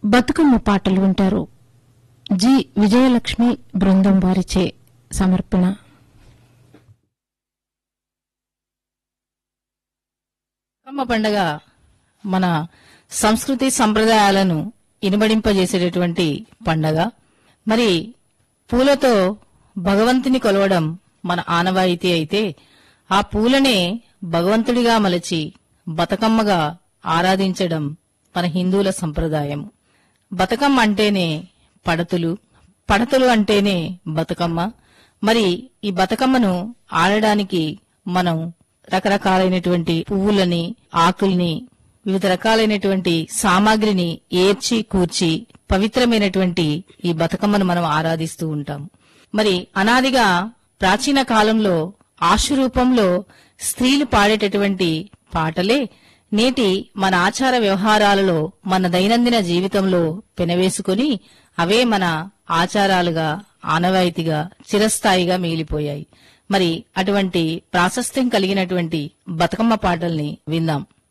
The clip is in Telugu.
బతుకమ్మ పాటలు వింటారు జి విజయలక్ష్మి బృందం వారిచే సమర్పణ బతుకమ్మ పండగ మన సంస్కృతి సంప్రదాయాలను ఇనుబడింపజేసేటటువంటి పండగ మరి పూలతో భగవంతుని కొలవడం మన ఆనవాయితీ అయితే ఆ పూలనే భగవంతుడిగా మలచి బతుకమ్మగా ఆరాధించడం మన హిందువుల సంప్రదాయం బతుకమ్మ అంటేనే పడతులు పడతులు అంటేనే బతుకమ్మ మరి ఈ బతుకమ్మను ఆడడానికి మనం రకరకాలైనటువంటి పువ్వులని ఆకుల్ని వివిధ రకాలైనటువంటి సామాగ్రిని ఏర్చి కూర్చి పవిత్రమైనటువంటి ఈ బతుకమ్మను మనం ఆరాధిస్తూ ఉంటాం మరి అనాదిగా ప్రాచీన కాలంలో ఆశు రూపంలో స్త్రీలు పాడేటటువంటి పాటలే నేటి మన ఆచార వ్యవహారాలలో మన దైనందిన జీవితంలో పెనవేసుకుని అవే మన ఆచారాలుగా ఆనవాయితీగా చిరస్థాయిగా మిగిలిపోయాయి మరి అటువంటి ప్రాశస్త్యం కలిగినటువంటి బతుకమ్మ పాటల్ని విందాం